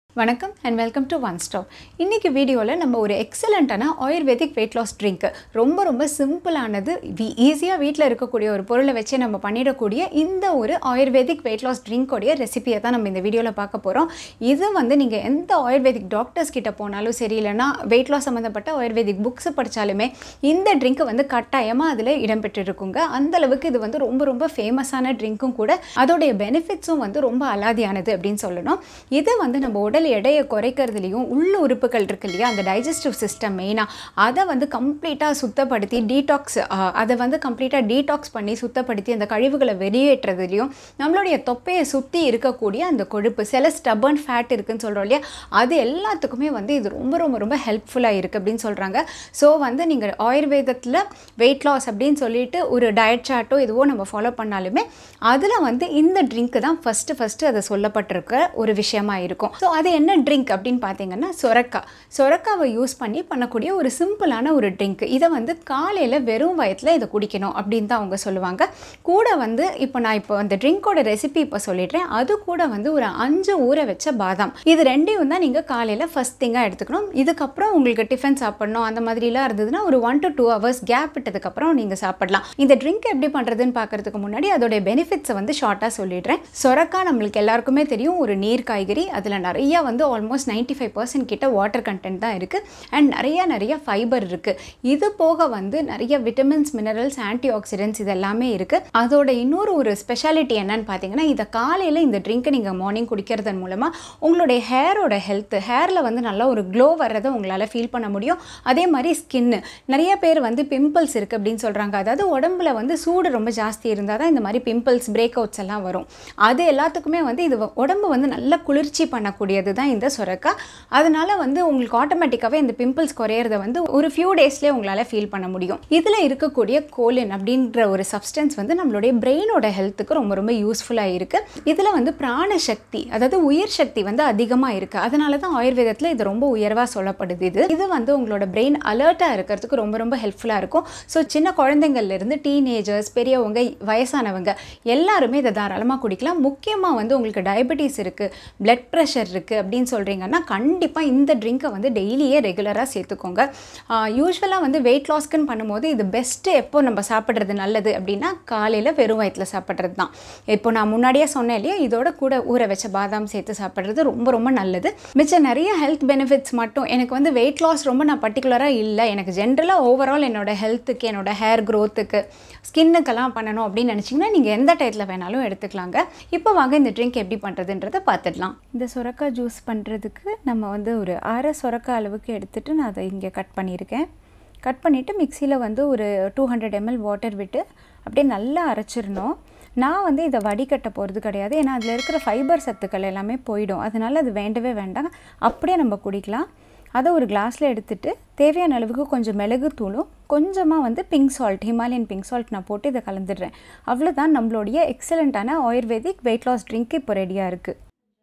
வணக்கம் and welcome to one stop இன்றைக்கி வீடியோவில் நம்ம ஒரு எக்ஸலண்ட்டான ஆயுர்வேதிக் வெயிட் லாஸ் ட்ரிங்க் ரொம்ப ரொம்ப சிம்பிளானது வி ஈஸியாக வீட்டில் இருக்கக்கூடிய ஒரு பொருளை வச்சு நம்ம பண்ணிடக்கூடிய இந்த ஒரு ஆயுர்வேதிக் வெயிட் லாஸ் ட்ரிங்க்கோடைய ரெசிபியை தான் நம்ம இந்த வீடியோவில் பார்க்க போகிறோம் இது வந்து நீங்கள் எந்த ஆயுர்வேதிக் டாக்டர்ஸ் கிட்ட போனாலும் சரி இல்லைனா வெயிட் லாஸ் சம்மந்தப்பட்ட ஆயுர்வேதிக் புக்ஸ் படித்தாலுமே இந்த ட்ரிங்க் வந்து கட்டாயமாக அதில் இடம்பெற்றிருக்குங்க அந்த அளவுக்கு இது வந்து ரொம்ப ரொம்ப ஃபேமஸான ட்ரிங்க்கும் கூட அதோடைய பெனிஃபிட்ஸும் வந்து ரொம்ப அலாதியானது அப்படின்னு சொல்லணும் இது வந்து நம்ம உடல் எடையை குறைக்கிறதுலையும் உள்ள உறுப்புகள் இருக்கு இல்லையா அந்த டைஜஸ்டிவ் சிஸ்டம் மெயினாக அதை வந்து கம்ப்ளீட்டாக சுத்தப்படுத்தி டீடாக்ஸ் அதை வந்து கம்ப்ளீட்டாக டீடாக்ஸ் பண்ணி சுத்தப்படுத்தி அந்த கழிவுகளை வெளியேற்றுறதுலையும் நம்மளுடைய தொப்பையை சுற்றி இருக்கக்கூடிய அந்த கொழுப்பு சில ஸ்டபர்ன் ஃபேட் இருக்குன்னு சொல்கிறோம் இல்லையா அது எல்லாத்துக்குமே வந்து இது ரொம்ப ரொம்ப ரொம்ப ஹெல்ப்ஃபுல்லாக இருக்குது அப்படின்னு சொல்கிறாங்க ஸோ வந்து நீங்கள் ஆயுர்வேதத்தில் வெயிட் லாஸ் அப்படின்னு சொல்லிட்டு ஒரு டயட் சார்ட்டோ எதுவோ நம்ம ஃபாலோ பண்ணாலுமே அதில் வந்து இந்த ட்ரிங்க்கு தான் ஃபஸ்ட்டு ஃபஸ்ட்டு அதை சொல்லப்பட்டிருக்க ஒரு விஷயமா இருக்கும் ஸோ அது என்ன ட்ரிங்க் அப்படின்னு பார்த்தீங்கன்னா சொரக்கா சொரக்காவை யூஸ் பண்ணி பண்ணக்கூடிய ஒரு சிம்பிளான ஒரு ட்ரிங்க் இதை வந்து காலையில் வெறும் வயத்தில் இதை குடிக்கணும் அப்படின்னு தான் அவங்க சொல்லுவாங்க கூட வந்து இப்போ நான் இப்போ அந்த ட்ரிங்க்கோட ரெசிபி இப்போ சொல்லிடுறேன் அது கூட வந்து ஒரு அஞ்சு ஊற வச்ச பாதாம் இது ரெண்டையும் தான் நீங்கள் காலையில் ஃபஸ்ட் திங்காக எடுத்துக்கணும் இதுக்கப்புறம் உங்களுக்கு டிஃபன் சாப்பிடணும் அந்த மாதிரிலாம் இருந்ததுன்னா ஒரு one to two hours gap விட்டதுக்கப்புறம் நீங்கள் சாப்பிடலாம் இந்த ட்ரிங்க் எப்படி பண்ணுறதுன்னு பார்க்கறதுக்கு முன்னாடி அதோடைய பெனிஃபிட்ஸை வந்து ஷார்ட்டாக சொல்லிடுறேன் சொரக்கா நம்மளுக்கு எல்லாருக்குமே தெரியும் ஒரு நீர் காய்கறி அதில் நிறைய வந்து ஆல்மோஸ்ட் நைன்டி ஃபைவ் பர்சன்ட் கிட்ட வாட்டர் கண்டென்ட் தான் இருக்குது அண்ட் நிறைய நிறைய ஃபைபர் இருக்குது இது போக வந்து நிறைய விட்டமின்ஸ் மினரல்ஸ் ஆன்டி ஆக்சிடென்ட்ஸ் இது எல்லாமே இருக்குது அதோட இன்னொரு ஒரு ஸ்பெஷாலிட்டி என்னன்னு பார்த்தீங்கன்னா இதை காலையில் இந்த ட்ரிங்க்கை நீங்கள் மார்னிங் குடிக்கிறதன் மூலமாக உங்களுடைய ஹேரோட ஹெல்த் ஹேரில் வந்து நல்லா ஒரு க்ளோ வர்றதை உங்களால் ஃபீல் பண்ண முடியும் அதே மாதிரி ஸ்கின்னு நிறைய பேர் வந்து பிம்பிள்ஸ் இருக்குது அப்படின்னு சொல்கிறாங்க அதாவது உடம்புல வந்து சூடு ரொம்ப ஜாஸ்தி இருந்தால் தான் இந்த மாதிரி பிம்பிள்ஸ் பிரேக் அவுட்ஸ் எல்லாம் வரும் அது எல்லாத்துக்குமே வந்து இது உடம்பு வந்து நல்லா குளிர்ச்சி பண்ணக்கூடியது தான் இந்த சுரக்கா அதனால வந்து உங்களுக்கு ஆட்டோமேட்டிக்காகவே இந்த பிம்பிள்ஸ் குறையிறத வந்து ஒரு ஃபியூ டேஸ்லேயே உங்களால் ஃபீல் பண்ண முடியும் இதில் இருக்கக்கூடிய கோலின் அப்படின்ற ஒரு சப்ஸ்டன்ஸ் வந்து நம்மளுடைய பிரெயினோட ஹெல்த்துக்கு ரொம்ப ரொம்ப யூஸ்ஃபுல்லாக இருக்குது இதில் வந்து பிராண சக்தி அதாவது உயிர் சக்தி வந்து அதிகமாக இருக்குது அதனால தான் ஆயுர்வேதத்தில் இது ரொம்ப உயர்வாக சொல்லப்படுது இது இது வந்து உங்களோட பிரெயின் அலர்ட்டாக இருக்கிறதுக்கு ரொம்ப ரொம்ப ஹெல்ப்ஃபுல்லாக இருக்கும் ஸோ சின்ன குழந்தைங்கள்லேருந்து டீனேஜர்ஸ் பெரியவங்க வயசானவங்க எல்லாருமே இதை தாராளமாக குடிக்கலாம் முக்கியமாக வந்து உங்களுக்கு டயபெட்டிஸ் இருக்குது பிளட் ப்ரெஷர் இருக்குது அப்படின்னு சொல்கிறீங்கன்னா கண்டிப்பாக இந்த ட்ரிங்க்கை வந்து டெய்லியே ரெகுலராக சேர்த்துக்கோங்க யூஸ்வலாக வந்து வெயிட் லாஸ்க்குன்னு பண்ணும்போது இது பெஸ்ட்டு எப்போ நம்ம சாப்பிட்றது நல்லது அப்படின்னா காலையில் வெறும் வயிற்றில் சாப்பிட்றது தான் இப்போ நான் முன்னாடியே சொன்னேன் இல்லையா இதோட கூட ஊற வச்ச பாதாம் சேர்த்து சாப்பிட்றது ரொம்ப ரொம்ப நல்லது மிச்சம் நிறைய ஹெல்த் பெனிஃபிட்ஸ் மட்டும் எனக்கு வந்து வெயிட் லாஸ் ரொம்ப நான் பர்டிகுலராக இல்லை எனக்கு ஜென்ரலாக ஓவரால் என்னோட ஹெல்த்துக்கு என்னோட ஹேர் க்ரோத்துக்கு ஸ்கின்னுக்கெல்லாம் பண்ணணும் அப்படின்னு நினச்சிங்கன்னா நீங்கள் எந்த டயத்தில் வேணாலும் எடுத்துக்கலாங்க இப்போ வாங்க இந்த ட்ரிங்க் எப்படி பண்ணுறதுன்றதை பார்த்துடலாம் இந்த சுரக்காய் ஜூஸ் பண்ணுறதுக்கு நம்ம வந்து ஒரு அரை சுரக்காய் அளவுக்கு எடுத்துகிட்டு நான் அதை இங்கே கட் பண்ணியிருக்கேன் கட் பண்ணிவிட்டு மிக்சியில் வந்து ஒரு டூ ஹண்ட்ரட் எம்எல் வாட்டர் விட்டு அப்படியே நல்லா அரைச்சிடணும் நான் வந்து இதை வடிகட்ட போகிறது கிடையாது ஏன்னா அதில் இருக்கிற ஃபைபர் சத்துக்கள் எல்லாமே போயிடும் அதனால் அது வேண்டவே வேண்டாம் அப்படியே நம்ம குடிக்கலாம் அதை ஒரு கிளாஸில் எடுத்துகிட்டு தேவையான அளவுக்கு கொஞ்சம் மிளகு தூளும் கொஞ்சமாக வந்து pink salt Himalayan pink salt நான் போட்டு இதை கலந்துடுறேன் அவ்வளோதான் நம்மளுடைய எக்ஸலண்ட்டான ஆயுர்வேதிக் வெயிட் லாஸ் ட்ரிங்க் இப்போ ரெடியாக இருக்குது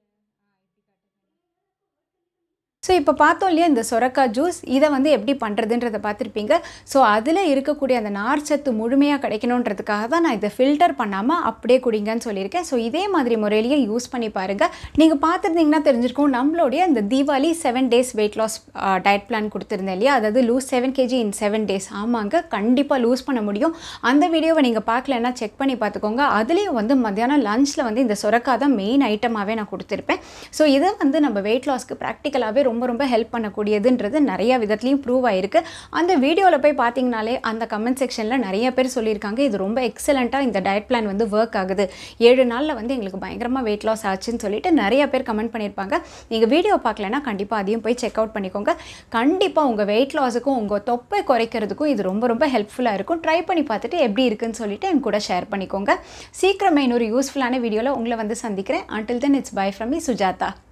ஸோ இப்போ பார்த்தோம் இல்லையா இந்த சொரக்காய் ஜூஸ் இதை வந்து எப்படி பண்ணுறதுன்றதை பார்த்துருப்பீங்க ஸோ அதில் இருக்கக்கூடிய அந்த நார்ச்சத்து முழுமையாக கிடைக்கணுன்றதுக்காக தான் நான் இதை ஃபில்டர் பண்ணாமல் அப்படியே குடிங்கன்னு சொல்லியிருக்கேன் ஸோ இதே மாதிரி முறையிலேயே யூஸ் பண்ணி பாருங்கள் நீங்கள் பார்த்துருந்தீங்கன்னா தெரிஞ்சிருக்கும் நம்மளுடைய இந்த Deepavali seven days weight loss diet plan கொடுத்துருந்தேன் இல்லையா அதாவது lose seven KG in seven days ஆமாங்க கண்டிப்பாக லூஸ் பண்ண முடியும் அந்த வீடியோவை நீங்கள் பார்க்கலன்னா செக் பண்ணி பார்த்துக்கோங்க அதுலேயும் வந்து மத்தியானம் லஞ்சில் வந்து இந்த சொரக்காய் தான் மெயின் ஐட்டமாகவே நான் கொடுத்துருப்பேன் ஸோ இதை வந்து நம்ம வெயிட் லாஸ்க்கு ப்ராக்டிக்கலாகவே ரொம்ப ரொம்ப ஹெல்ப் பண்ணக்கூடியதுன்றது நிறைய விதத்துலையும் ப்ரூவ் ஆயிருக்கு அந்த வீடியோவில் போய் பார்த்தீங்கனாலே அந்த கமெண்ட் செக்ஷனில் நிறைய பேர் சொல்லியிருக்காங்க இது ரொம்ப எக்ஸலண்ட்டாக இந்த டயட் பிளான் வந்து ஒர்க் ஆகுது ஏழு நாளில் வந்து எங்களுக்கு பயங்கரமாக வெயிட் லாஸ் ஆச்சுன்னு சொல்லிட்டு நிறைய பேர் கமெண்ட் பண்ணியிருப்பாங்க நீங்கள் வீடியோ பார்க்கலன்னா கண்டிப்பாக அதையும் போய் செக் அவுட் பண்ணிக்கோங்க கண்டிப்பாக உங்கள் வெயிட் லாஸுக்கும் உங்கள் தொப்பை குறைக்கிறதுக்கும் இது ரொம்ப ரொம்ப ஹெல்ப்ஃபுல்லாக இருக்கும் ட்ரை பண்ணி பார்த்துட்டு எப்படி இருக்குன்னு சொல்லிட்டு என் கூட ஷேர் பண்ணிக்கோங்க சீக்கிரமே இன்னொரு யூஸ்ஃபுல்லான வீடியோவில் உங்களை வந்து சந்திக்கிறேன் until then it's bye from me Sujatha